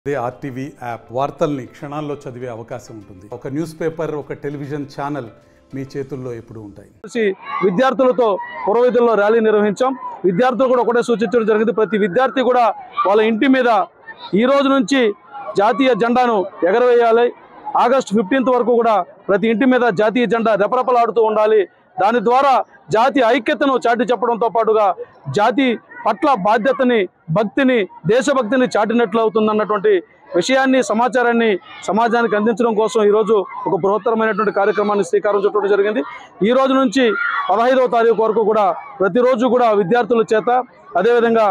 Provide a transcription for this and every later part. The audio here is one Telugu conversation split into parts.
అదే ఆర్టీవీ యాప్ వార్తల్ని క్షణాల్లో చదివే అవకాశం ఉంటుంది ఒక న్యూస్ పేపర్ ఒక టెలివిజన్ ఛానల్ మీ చేతుల్లో ఎప్పుడూ ఉంటాయి కలిసి విద్యార్థులతో పురోవిధుల్లో ర్యాలీ నిర్వహించాం విద్యార్థులు కూడా ఒకటే సూచించడం జరిగింది ప్రతి విద్యార్థి కూడా వాళ్ళ ఇంటి మీద ఈ రోజు నుంచి జాతీయ జెండాను ఎగరవేయాలి ఆగస్టు ఫిఫ్టీన్త్ వరకు కూడా ప్రతి ఇంటి మీద జాతీయ జెండా రెపరెపలాడుతూ ఉండాలి దాని ద్వారా జాతీయ ఐక్యతను చాటి చెప్పడంతో పాటుగా జాతి పట్ల బాధ్యతని భక్తిని దేశభక్తిని చాటినట్లు అవుతుందన్నటువంటి విషయాన్ని సమాచారాన్ని సమాజానికి అందించడం కోసం ఈరోజు ఒక బృహత్తరమైనటువంటి కార్యక్రమాన్ని శ్రీకారం చుట్టడం జరిగింది ఈ రోజు నుంచి పదహైదవ తారీఖు వరకు కూడా ప్రతిరోజు కూడా విద్యార్థుల చేత అదేవిధంగా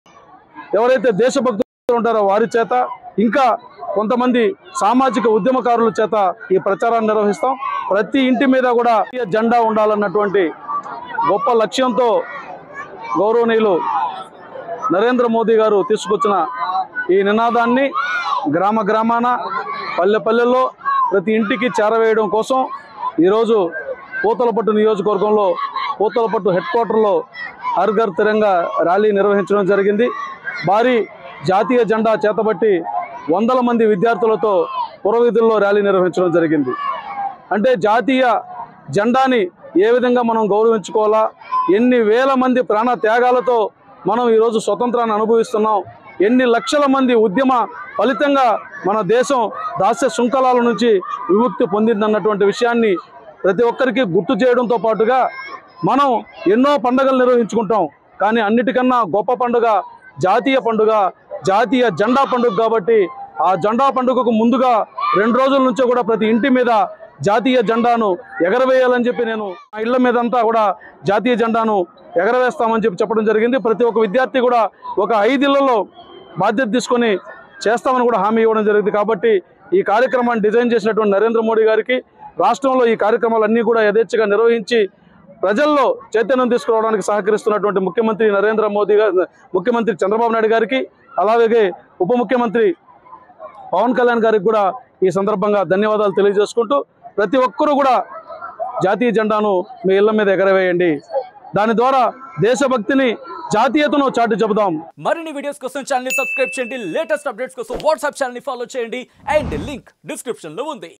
ఎవరైతే దేశభక్తులు ఉంటారో వారి చేత ఇంకా కొంతమంది సామాజిక ఉద్యమకారుల చేత ఈ ప్రచారాన్ని నిర్వహిస్తాం ప్రతి ఇంటి మీద కూడా జాతీయ జెండా ఉండాలన్నటువంటి గొప్ప లక్ష్యంతో గౌరవనీయులు నరేంద్ర మోదీ గారు తీసుకొచ్చిన ఈ నినాదాన్ని గ్రామ గ్రామాన పల్లె పల్లెల్లో ప్రతి ఇంటికి చేరవేయడం కోసం ఈరోజు పూతలపట్టు నియోజకవర్గంలో పూతలపట్టు హెడ్ క్వార్టర్లో హర్ ఘర్ తిరంగా ర్యాలీ నిర్వహించడం జరిగింది భారీ జాతీయ జెండా చేతబట్టి వందల మంది విద్యార్థులతో పురవీధుల్లో ర్యాలీ నిర్వహించడం జరిగింది అంటే జాతీయ జెండాని ఏ విధంగా మనం గౌరవించుకోవాలా ఎన్ని వేల మంది ప్రాణ త్యాగాలతో మనం ఈరోజు స్వతంత్రాన్ని అనుభవిస్తున్నాం ఎన్ని లక్షల మంది ఉద్యమ ఫలితంగా మన దేశం దాస్య శృంఖలాల నుంచి విముక్తి పొందిందన్నటువంటి విషయాన్ని ప్రతి ఒక్కరికి గుర్తు చేయడంతో పాటుగా మనం ఎన్నో పండుగలు నిర్వహించుకుంటాం కానీ అన్నిటికన్నా గొప్ప పండుగ జాతీయ పండుగ జాతీయ జెండా పండుగ కాబట్టి ఆ జెండా పండుగకు ముందుగా రెండు రోజుల నుంచో కూడా ప్రతి ఇంటి మీద జాతీయ జెండాను ఎగరవేయాలని చెప్పి నేను మా ఇళ్ల మీద అంతా కూడా జాతీయ జెండాను ఎగరవేస్తామని చెప్పి చెప్పడం జరిగింది ప్రతి ఒక్క విద్యార్థి కూడా ఒక ఐదిళ్లలో బాధ్యత తీసుకొని చేస్తామని కూడా హామీ ఇవ్వడం జరిగింది కాబట్టి ఈ కార్యక్రమాన్ని డిజైన్ చేసినటువంటి నరేంద్ర మోడీ గారికి రాష్ట్రంలో ఈ కార్యక్రమాలన్నీ కూడా యథేచ్ఛగా నిర్వహించి ప్రజల్లో చైతన్యం తీసుకురావడానికి సహకరిస్తున్నటువంటి ముఖ్యమంత్రి నరేంద్ర మోదీ గారు ముఖ్యమంత్రి చంద్రబాబు నాయుడు గారికి అలాగే ఉప ముఖ్యమంత్రి పవన్ కళ్యాణ్ గారికి కూడా ఈ సందర్భంగా ధన్యవాదాలు తెలియజేసుకుంటూ ప్రతి ఒక్కరూ కూడా జాతీయ జెండాను మీ ఇళ్ల మీద ఎగరవేయండి దాని ద్వారా దేశభక్తిని జాతీయతను చాటి చెబుదాం మరిన్ని వీడియోస్ కోసం ఛానల్ ని సబ్స్క్రైబ్ చేయండి లేటెస్ట్ అప్డేట్స్ కోసం వాట్సాప్ ఛానల్ ని ఫాలో చేయండి అండ్ లింక్ డిస్క్రిప్షన్ లో ఉంది